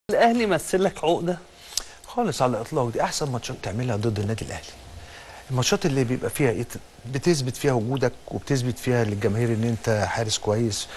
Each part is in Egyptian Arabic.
الاهلي مثل لك عقده خالص على الاطلاق دي احسن ماتشات تعملها ضد النادي الاهلي الماتشات اللي بيبقى فيها إيه بتثبت فيها وجودك وبتثبت فيها للجماهير ان انت حارس كويس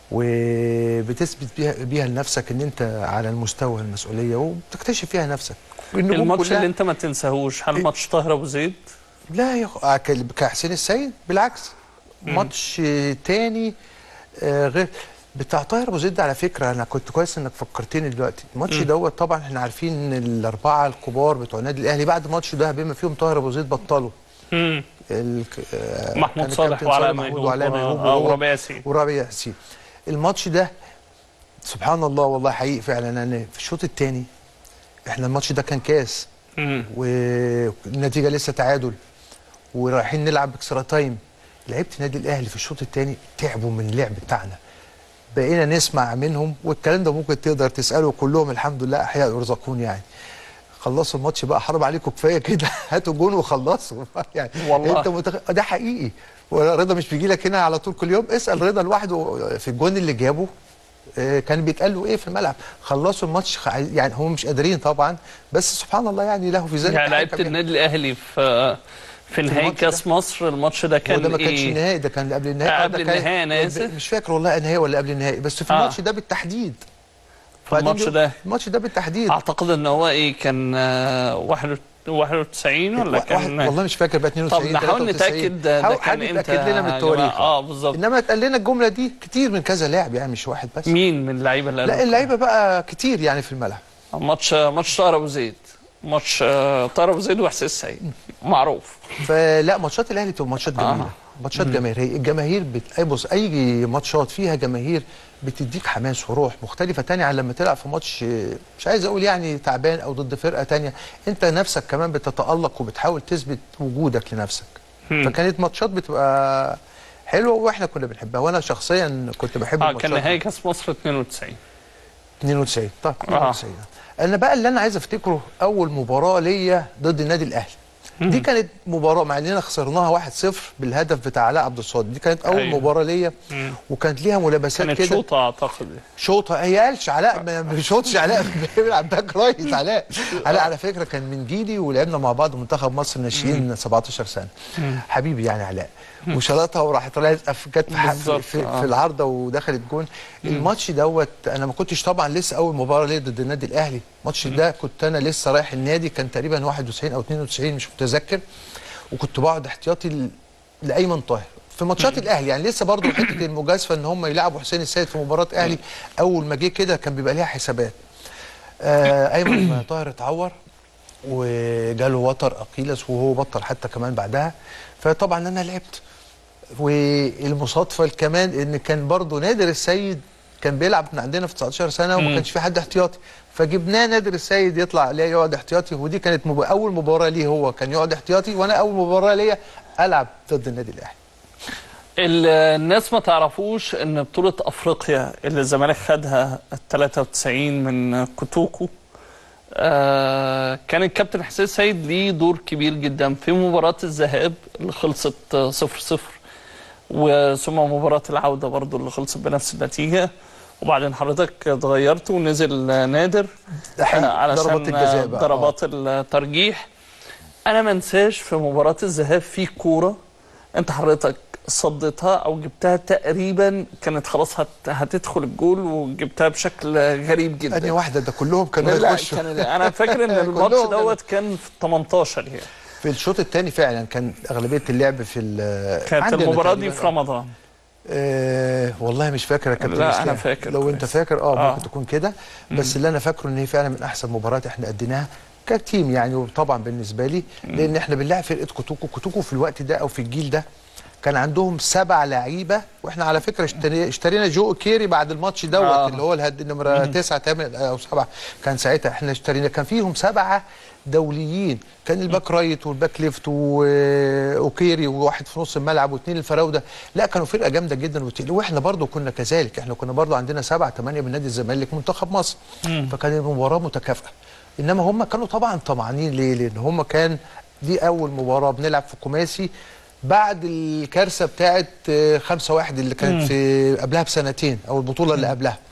وبتثبت بيها بيها لنفسك ان انت على المستوى المسؤوليه وبتكتشف فيها نفسك النجوم الماتش كلها- اللي انت ما تنساهوش هل ماتش طاهر ابو زيد لا يا أخ- ك- كحسين السيد بالعكس ماتش تاني آه، غير بتاع طاهر ابو زيد على فكره انا كنت كويس انك فكرتني دلوقتي الماتش دوت طبعا احنا عارفين ان الاربعه الكبار بتوع النادي الاهلي بعد الماتش ده بما فيهم طاهر ابو زيد بطلوا مم. ال- آه، محمود كان صالح الكابتن وعلاء صالح محمود ميهوب وعلاء و- ميهوب آه، وهو- وربيع ياسين. وربيع ياسين الماتش ده سبحان الله والله حقيقي فعلا انا في الشوط الثاني احنا الماتش ده كان كاس مم. والنتيجه لسه تعادل ورايحين نلعب اكسترا تايم لعيبه النادي الاهلي في الشوط الثاني تعبوا من اللعب بتاعنا بقينا نسمع منهم والكلام ده ممكن تقدر تساله كلهم الحمد لله احياء يرزقون يعني خلصوا الماتش بقى حرام عليكم كفايه كده هاتوا جون وخلصوا يعني والله. انت متخ... ده حقيقي ورضا مش بيجي لك هنا على طول كل يوم اسال رضا لوحده في الجون اللي جابه آه، كان بيتقال له ايه في الملعب خلصوا الماتش خ- يعني هم مش قادرين طبعا بس سبحان الله يعني له في ذلك يعني لعيبه حكم النادي الاهلي في في نهائي الماتش كاس مصر الماتش ده هو كان ده ما كانش ايه نهائي ده كان قبل النهائي آه، آه، ده قبل كان- النهائي، أنا آسف. مش فاكر والله نهائي ولا قبل النهائي بس في آه. الماتش ده بالتحديد في وبعدين الماتش دي- ده الماتش ده بالتحديد اعتقد ان هو ايه كان آه، واحد- 91 ولا واحد- كان والله مش فاكر بقى 92 طب نحاول 93. نتاكد ده حاول- كان حد امتى يتاكد لنا من يا التواريخ جماعة؟ اه بالظبط انما اتقال لنا الجمله دي كتير من كذا لاعب يعني مش واحد بس مين من اللعيبه اللي لا قالوا اللعيبه بقى كتير يعني في الملعب ماتش ماتش طاهر ابو زيد ماتش آه، طاهر ابو زيد وحسين السيد معروف فلا ماتشات الاهلي بتبقى ماتشات جميله آه. ماتشات جماهيريه الجماهير بت... أي بص اي ماتشات فيها جماهير بتديك حماس وروح مختلفه تانية عن لما تلعب في ماتش آه، مش عايز اقول يعني تعبان او ضد فرقه تانية انت نفسك كمان بتتالق وبتحاول تثبت وجودك لنفسك مم. فكانت ماتشات بتبقى حلوه واحنا كنا بنحبها وانا شخصيا كنت بحب اه الماتشات كان دي. نهائي كاس مصر 92 92 طيب آه. 92 انا بقى اللي انا عايز افتكره اول مباراه ليا ضد النادي الاهلي دي كانت مباراه مع اننا خسرناها 1-0 بالهدف بتاع علاء عبد الصادق دي كانت اول أيوة. مباراه ليا مم. وكانت ليها ملابسات كانت كده شوطه اعتقد شوطه هي قالش علاء ما بيشوطش علاء بيلعب باك رايت علاء علاء على فكره كان من جيلي ولعبنا مع بعض منتخب مصر ناشئين 17 سنه حبيبي يعني علاء وشلطها وراحت لازقه في جت في, ح- في, بالظبط، في, آه. في العارضه ودخلت جون الماتش دوت انا ما كنتش طبعا لسه اول مباراه ليا ضد النادي الاهلي الماتش ده كنت انا لسه رايح النادي كان تقريبا 91 او 92 مش متذكر وكنت بقعد احتياطي ل- لايمن طاهر في ماتشات الاهلي يعني لسه برضه حته المجازفه ان هم يلعبوا حسين السيد في مباراه اهلي اول ما جه كده كان بيبقى ليها حسابات آه ايمن طاهر اتعور وجاله وتر اقيلس وهو بطل حتى كمان بعدها فطبعا انا لعبت والمصادفه كمان ان كان برضه نادر السيد كان بيلعب من عندنا في 19 سنه وما مم. كانش في حد احتياطي فجبناه نادر السيد يطلع ليه يقعد احتياطي ودي كانت مب... اول مباراه ليه هو كان يقعد احتياطي وانا اول مباراه ليا العب ضد النادي الاهلي ال- الناس ما تعرفوش ان بطولة افريقيا اللي الزمالك خدها ال 93 من كوتوكو آه كان الكابتن حسين سيد ليه دور كبير جدا في مباراة الذهاب اللي خلصت 0 0 وثم مباراة العودة برضو اللي خلصت بنفس النتيجة وبعدين حضرتك اتغيرت ونزل نادر ده حقيقي. آه، علشان ضربات الجزاء بقى. ضربات الترجيح انا ما انساش في مباراه الذهاب في كوره انت حضرتك صدتها او جبتها تقريبا كانت خلاص هت... هتدخل الجول وجبتها بشكل غريب جدا انهي واحده ده كلهم كانوا لا يخشوا كان انا فاكر ان الماتش كلهم كانوا- دوت كان في 18 يعني في الشوط الثاني فعلا كان اغلبيه اللعب في ال- كانت عندنا المباراه دي تقريباً. في رمضان آه والله مش فاكر يا كابتن لا، إسلام. أنا فاكر لو انت كويس. فاكر اه, آه. ممكن تكون كده بس اللي انا فاكره ان هي فعلا من احسن مباريات احنا اديناها كتيم يعني وطبعا بالنسبه لي لان احنا بنلعب فرقه كوتوكو كوتوكو في الوقت ده او في الجيل ده كان عندهم سبع لعيبه واحنا على فكره اشتري اشترينا جو كيري بعد الماتش دوت آه. اللي هو الهد نمره تسعه تامن او سبعه كان ساعتها احنا اشترينا كان فيهم سبعه دوليين كان الباك رايت والباك ليفت و- وكيري وواحد في نص الملعب واثنين الفراوده لا كانوا فرقه جامده جدا وت- واحنا برضو كنا كذلك احنا كنا برضو عندنا سبعه ثمانيه من نادي الزمالك منتخب مصر فكانت المباراه متكافئه انما هم كانوا طبعا طمعانين ليه؟ لان هم كان دي اول مباراه بنلعب في خماسي بعد الكارثه بتاعت 5 1 اللي كانت في قبلها بسنتين او البطوله اللي قبلها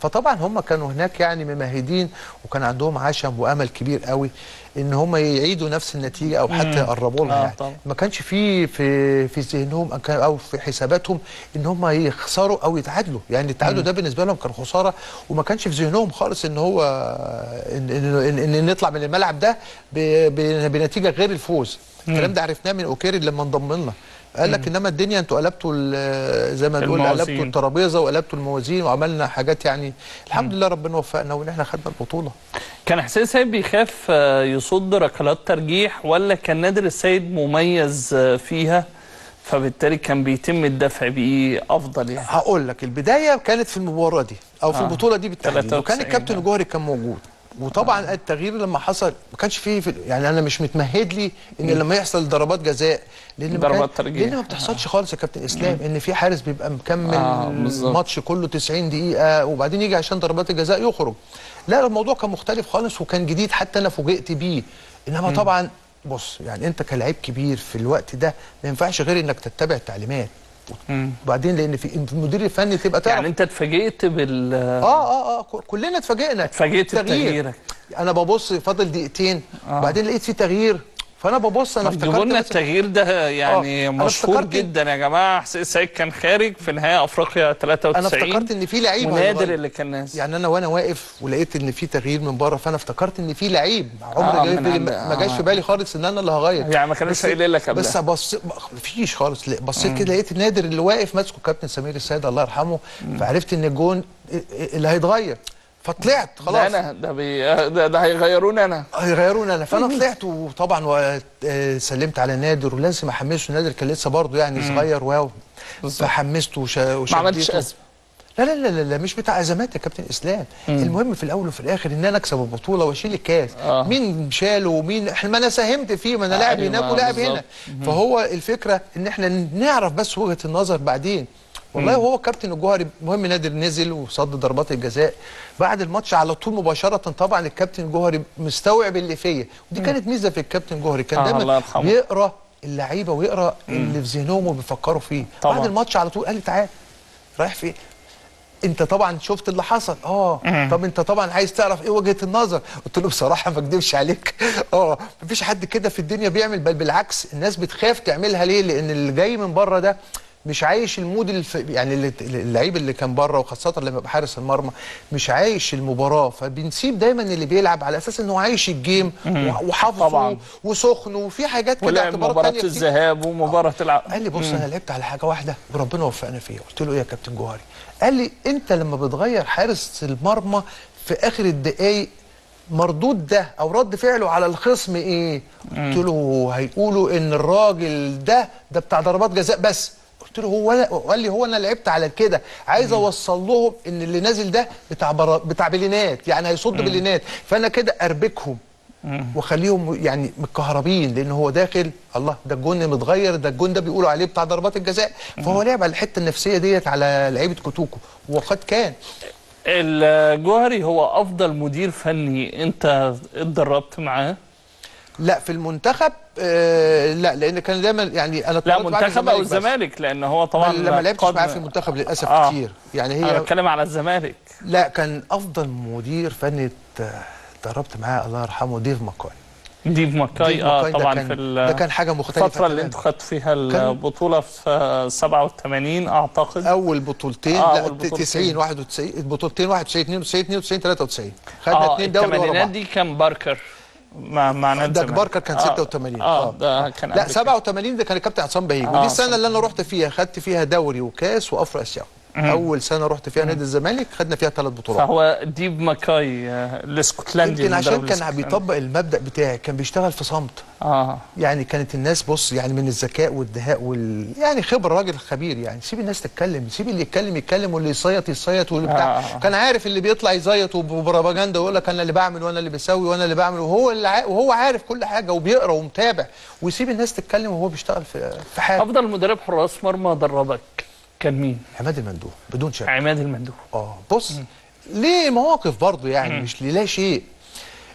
فطبعا هم كانوا هناك يعني ممهدين وكان عندهم عشم وامل كبير قوي ان هم يعيدوا نفس النتيجه او حتى يقربوا لها آه، يعني. طبعا. ما كانش في في في ذهنهم أو كان- او في حساباتهم ان هم يخسروا او يتعادلوا يعني التعادل ده بالنسبه لهم كان خساره وما كانش في ذهنهم خالص ان هو ان, إن, إن, إن نطلع من الملعب ده ب- ب- بنتيجه غير الفوز الكلام ده عرفناه من اوكيري لما انضم لنا قال لك انما الدنيا انتوا قلبتوا ال- زي ما نقول الموازين. قلبتوا الترابيزه وقلبتوا الموازين وعملنا حاجات يعني الحمد لله ربنا وفقنا وان احنا خدنا البطوله كان حسين سيد بيخاف آه، يصد ركلات ترجيح ولا كان نادر السيد مميز آه، فيها فبالتالي كان بيتم الدفع بيه افضل يعني هقول لك البدايه كانت في المباراه دي او في آه. البطوله دي بالتحديد 93 وكان الكابتن آه. الجوهري كان موجود وطبعا التغيير لما حصل ما كانش فيه في يعني انا مش متمهد لي ان لما يحصل ضربات جزاء لان ما ضربات كان- ترجيح. لان ما بتحصلش خالص يا كابتن اسلام ان في حارس بيبقى مكمل آه، بالظبط. الماتش كله 90 دقيقه وبعدين يجي عشان ضربات الجزاء يخرج لا الموضوع كان مختلف خالص وكان جديد حتى انا فوجئت بيه انما طبعا بص يعني انت كلاعب كبير في الوقت ده ما ينفعش غير انك تتبع التعليمات مم. وبعدين لان في المدير الفني تبقى تعرف يعني انت اتفاجئت بال اه اه اه ك- كلنا اتفاجئنا اتفاجئت تغيير. بتغييرك انا ببص فاضل دقيقتين آه. وبعدين لقيت في تغيير فانا ببص انا افتكرت جيبوا لنا مثلا- التغيير ده يعني آه، أنا مشهور افتكرت- جدا يا جماعه حسين سيد كان خارج في نهائي افريقيا 93 انا افتكرت ان في لعيب ونادر هيغير. اللي كان نازل يعني انا وانا واقف ولقيت ان في تغيير من بره فانا افتكرت ان في لعيب عمري آه، جاي من في عند- بالي ما جاش آه. في بالي خالص ان انا اللي هغير يعني ما كانوش بس- قايلين لك قبلها. بس بص مفيش خالص لا، بصيت كده لقيت نادر اللي واقف ماسكه كابتن سمير السيد الله يرحمه فعرفت ان الجون اللي هيتغير فطلعت ده خلاص انا ده, بي... ده, ده هيغيروني انا هيغيروني انا فانا طلعت وطبعا و- آه، سلمت على نادر ولازم احمسه نادر كان لسه برضه يعني صغير واو بالظبط. فحمسته وش... ما عملتش وشديته. ازمه لا لا لا لا, لا مش بتاع ازمات يا كابتن اسلام المهم في الاول وفي الاخر ان انا اكسب البطوله واشيل الكاس آه. مين شاله ومين احنا ما انا ساهمت فيه ما انا لاعب أيوة، هناك ولاعب بالظبط. هنا فهو الفكره ان احنا نعرف بس وجهه النظر بعدين والله هو كابتن الجوهري المهم نادر نزل وصد ضربات الجزاء بعد الماتش على طول مباشره طبعا الكابتن الجوهري مستوعب اللي فيا ودي كانت ميزه في الكابتن الجوهري كان آه، الله دايما يرحمه. بيقرا اللعيبه ويقرا اللي في ذهنهم وبيفكروا فيه طبعا. بعد الماتش على طول قال لي تعال رايح فين انت طبعا شفت اللي حصل اه طب انت طبعا عايز تعرف ايه وجهه النظر قلت له بصراحه ما اكدبش عليك اه مفيش حد كده في الدنيا بيعمل بل بالعكس الناس بتخاف تعملها ليه لان اللي جاي من بره ده مش عايش المود الف... يعني اللي- اللعيب اللي كان بره وخاصه لما يبقى حارس المرمى مش عايش المباراه فبنسيب دايما اللي بيلعب على اساس انه عايش الجيم وحافظه طبعا. وسخن وفي حاجات كده ولعب اعتبارات مباراه تانية كتير. الذهاب ومباراه العوده قال لي بص انا لعبت على حاجه واحده وربنا وفقنا فيها قلت له ايه يا كابتن جوهري قال لي انت لما بتغير حارس المرمى في اخر الدقايق مردود ده او رد فعله على الخصم ايه قلت له هيقولوا ان الراجل ده ده بتاع ضربات جزاء بس قلت له هو أنا قال لي هو انا لعبت على كده عايز اوصل لهم ان اللي نازل ده بتاع برا بتاع بلينات يعني هيصد بلينات فانا كده اربكهم وخليهم يعني متكهربين لان هو داخل الله ده الجون متغير ده الجون ده بيقولوا عليه بتاع ضربات الجزاء فهو لعب على الحته النفسيه ديت على لعيبه كوتوكو وقد كان الجوهري هو افضل مدير فني انت اتدربت معاه لا في المنتخب آه لا لان كان دايما يعني انا لا اتفرجت معاه في منتخب او بس. الزمالك لان هو طبعا ما- لما لعبتش قاد- معاه في المنتخب للاسف آه. كتير يعني انا هي بتكلم على الزمالك لا كان افضل مدير فني ات- اتدربت معاه الله يرحمه ديف ماكاي ديف ماكاي ديف اه ماكاي ده طبعا كان- في ال- ده كان حاجة مختلفة الفتره اللي تماماً. انتوا خدتوا فيها البطوله في 87 اعتقد اول بطولتين آه، لا أول بطولتين. 90 91 بطولتين 91 92 92 93 خدنا اه اثنين دوري ورا الثمانينات بعض دي كان باركر مع مع نادي ده الزمالك. باركر كان آه. 86 اه ده كان لا قبل 87 ده كان الكابتن عصام بهيج آه، ودي السنه عصام. اللي انا رحت فيها خدت فيها دوري وكاس وافرو اسيوي اول سنه رحت فيها نادي الزمالك خدنا فيها ثلاث كده. بطولات فهو ديف ماكاي آه، الاسكتلندي يمكن عشان المدرب كان الاسكتلندي. بيطبق المبدا بتاعي كان بيشتغل في صمت اه يعني كانت الناس بص يعني من الذكاء والدهاء وال يعني خبر راجل خبير يعني سيب الناس تتكلم سيب اللي يتكلم يتكلم واللي يصيط يصيط واللي بتاع آه. كان عارف اللي بيطلع يزيط وبروباجندا ويقول لك انا اللي بعمل وانا اللي بسوي وانا اللي بعمل وهو اللي ع... وهو عارف كل حاجه وبيقرا ومتابع ويسيب الناس تتكلم وهو بيشتغل في في حاجه افضل مدرب حراس مرمى دربك كان مين؟ عماد المندوب بدون شك عماد المندوب اه بص ليه مواقف برضه يعني مش للا شيء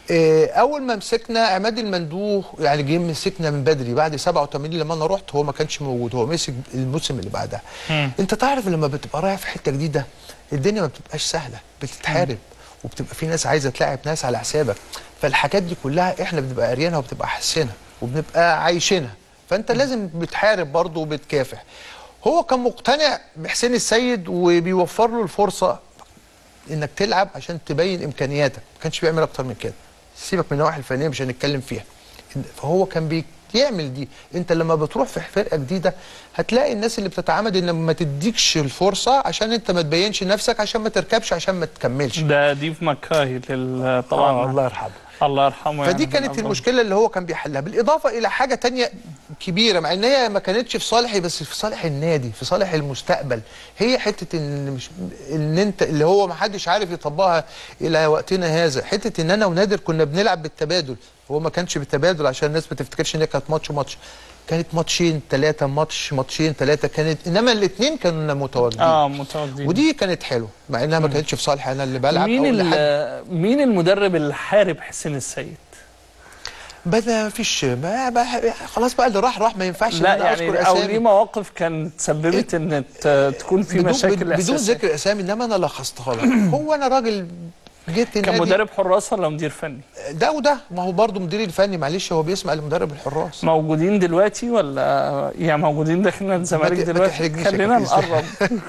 إيه، اول ما مسكنا عماد المندوه يعني جه مسكنا من بدري بعد 87 لما انا رحت هو ما كانش موجود هو مسك الموسم اللي بعدها مم. انت تعرف لما بتبقى رايح في حته جديده الدنيا ما بتبقاش سهله بتتحارب وبتبقى في ناس عايزه تلاعب ناس على حسابك فالحاجات دي كلها احنا بنبقى قاريينها وبتبقى حاسينها وبنبقى عايشينها فانت لازم بتحارب برضه وبتكافح هو كان مقتنع بحسين السيد وبيوفر له الفرصه انك تلعب عشان تبين امكانياتك ما كانش بيعمل اكتر من كده سيبك من النواحي الفنيه مش هنتكلم فيها فهو كان بيعمل دي انت لما بتروح في فرقه جديده هتلاقي الناس اللي بتتعمد ان ما تديكش الفرصه عشان انت ما تبينش نفسك عشان ما تركبش عشان ما تكملش ده ديف ماكاي لل- طبعا آه الله يرحمه الله يرحمه فدي يعني كانت من أفضل. المشكله اللي هو كان بيحلها بالاضافه الى حاجه تانية كبيره مع ان هي ما كانتش في صالحي بس في صالح النادي في صالح المستقبل هي حته ان مش ان انت اللي هو ما حدش عارف يطبقها الى وقتنا هذا حته ان انا ونادر كنا بنلعب بالتبادل هو ما كانش بالتبادل عشان الناس ما تفتكرش ان هي كانت ماتش وماتش كانت ماتشين ثلاثه ماتش ماتشين ثلاثه كانت انما الاثنين كانوا متواجدين اه متواجدين ودي كانت حلوه مع انها ما كانتش في صالحي انا اللي بلعب مين او اللي حد ال- مين المدرب اللي حارب حسين السيد؟ بدا مفيش ما بقى خلاص بقى اللي راح راح ما ينفعش إن لا أنا يعني أذكر او أسامي. ليه مواقف كانت سببت ان ت- تكون في بدون مشاكل بدون اساسيه ذكر اسامي انما انا لخصتها لك هو انا راجل جيت النادي كمدرب حراس ولا مدير فني؟ ده وده ما هو برضه مدير الفني معلش هو بيسمع لمدرب الحراس موجودين دلوقتي ولا يعني موجودين داخلين الزمالك ما ت- ما دلوقتي تحرجنيش يا خلينا كابتن نقرب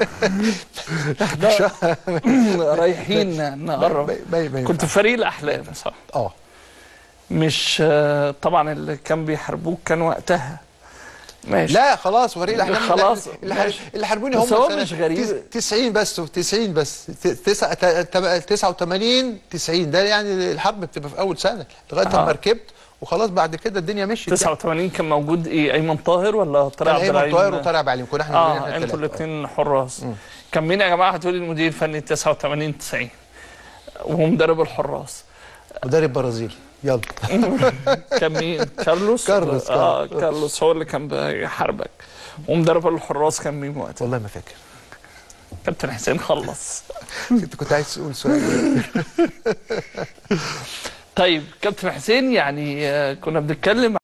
ده رايحين نقرب ما- ما- ما كنت في فريق الاحلام صح اه مش آه، طبعا اللي كان بيحاربوك كان وقتها ماشي لا خلاص فريق الاحلام خلاص، اللي حر- ماشي. اللي حاربوني هم بس هو سنة مش غريب. تس- 90 بس 90 بس ت- تسعة- ت- ت- 89 90 ده يعني الحرب بتبقى في اول سنه لغايه آه. لما ركبت وخلاص بعد كده الدنيا مشيت يعني. 89 كان موجود ايه ايمن طاهر ولا طارق كان عبد ايمن العليم طاهر وطارق بعليم كنا احنا اه احنا انتوا التلاتة. الاثنين حراس كان مين يا جماعه هتقولي المدير الفني 89 90 ومدرب الحراس مدرب برازيلي يلا كان مين كارلوس كارلوس، اه كارلوس. كارلوس هو اللي كان بيحاربك ومدرب الحراس كان مين وقتها والله ما فاكر كابتن حسين خلص انت كنت عايز تقول سؤال طيب كابتن حسين يعني آه، كنا بنتكلم